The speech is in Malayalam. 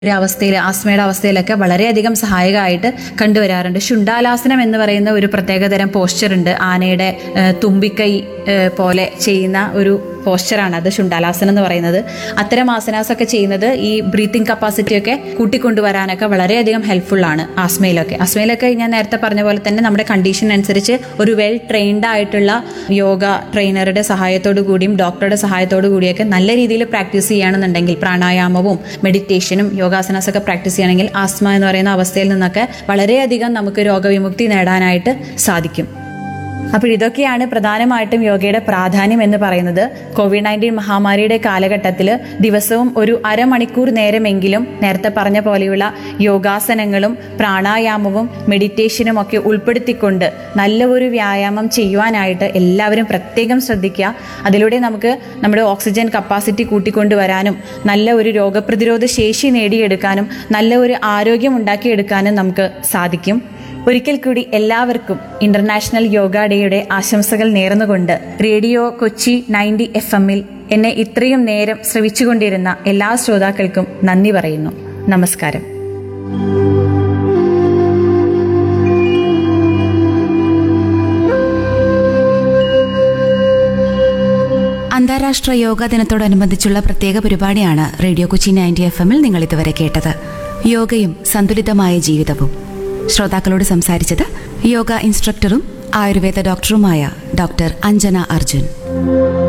ഒരു അവസ്ഥയിൽ ആസ്മയുടെ അവസ്ഥയിലൊക്കെ വളരെയധികം സഹായകമായിട്ട് കണ്ടുവരാറുണ്ട് ശുണ്ടാലാസനം എന്ന് പറയുന്ന ഒരു പ്രത്യേകതരം പോസ്ചർ ഉണ്ട് ആനയുടെ ഏഹ്, തുമ്പിക്കൈ ഏഹ്, പോലെ ചെയ്യുന്ന ഒരു പോസ്ചറാണ് അത് ശുണ്ടാലാസനം എന്ന് പറയുന്നത് അത്തരം ആസനാസ് ഒക്കെ ചെയ്യുന്നത് ഈ ബ്രീത്തിങ് കപ്പാസിറ്റി ഒക്കെ കൂട്ടിക്കൊണ്ടുവരാനൊക്കെ വളരെയധികം ഹെൽപ്ഫുൾ ആണ് ആസ്മയിലൊക്കെ ആസ്മയിലൊക്കെ ഞാൻ നേരത്തെ പറഞ്ഞ പോലെ തന്നെ നമ്മുടെ കണ്ടീഷൻ അനുസരിച്ച് ഒരു വെൽ ട്രെയിൻഡ് ആയിട്ടുള്ള യോഗ ട്രെയിനറുടെ സഹായത്തോടു കൂടിയും ഡോക്ടറുടെ സഹായത്തോടു കൂടിയൊക്കെ നല്ല രീതിയിൽ പ്രാക്ടീസ് ചെയ്യുകയാണെന്നുണ്ടെങ്കിൽ പ്രാണായാമവും മെഡിറ്റേഷനും യോഗാസനാസ് ഒക്കെ പ്രാക്ടീസ് ചെയ്യണമെങ്കിൽ ആസ്മ എന്ന് പറയുന്ന അവസ്ഥയിൽ നിന്നൊക്കെ വളരെയധികം നമുക്ക് രോഗവിമുക്തി നേടാനായിട്ട് സാധിക്കും അപ്പോൾ ഇതൊക്കെയാണ് പ്രധാനമായിട്ടും യോഗയുടെ പ്രാധാന്യം എന്ന് പറയുന്നത് കോവിഡ് നയൻറ്റീൻ മഹാമാരിയുടെ കാലഘട്ടത്തിൽ ദിവസവും ഒരു അരമണിക്കൂർ നേരമെങ്കിലും നേരത്തെ പറഞ്ഞ പോലെയുള്ള യോഗാസനങ്ങളും പ്രാണായാമവും മെഡിറ്റേഷനും ഒക്കെ ഉൾപ്പെടുത്തിക്കൊണ്ട് നല്ല ഒരു വ്യായാമം ചെയ്യുവാനായിട്ട് എല്ലാവരും പ്രത്യേകം ശ്രദ്ധിക്കുക അതിലൂടെ നമുക്ക് നമ്മുടെ ഓക്സിജൻ കപ്പാസിറ്റി കൂട്ടിക്കൊണ്ടുവരാനും നല്ല ഒരു രോഗപ്രതിരോധ ശേഷി നേടിയെടുക്കാനും നല്ല ഒരു ആരോഗ്യം ഉണ്ടാക്കിയെടുക്കാനും നമുക്ക് സാധിക്കും ഒരിക്കൽ കൂടി എല്ലാവർക്കും ഇന്റർനാഷണൽ യോഗ ഡേയുടെ ആശംസകൾ നേർന്നുകൊണ്ട് റേഡിയോ കൊച്ചി നയൻറ്റി എഫ് എമ്മിൽ എന്നെ ഇത്രയും നേരം ശ്രവിച്ചുകൊണ്ടിരുന്ന എല്ലാ ശ്രോതാക്കൾക്കും നന്ദി പറയുന്നു നമസ്കാരം അന്താരാഷ്ട്ര യോഗാ ദിനത്തോടനുബന്ധിച്ചുള്ള പ്രത്യേക പരിപാടിയാണ് റേഡിയോ കൊച്ചി നയൻറ്റി എഫ് എമ്മിൽ നിങ്ങൾ ഇതുവരെ കേട്ടത് യോഗയും സന്തുലിതമായ ജീവിതവും ശ്രോതാക്കളോട് സംസാരിച്ചത് യോഗ ഇൻസ്ട്രക്ടറും ആയുർവേദ ഡോക്ടറുമായ ഡോക്ടർ അഞ്ജന അർജുൻ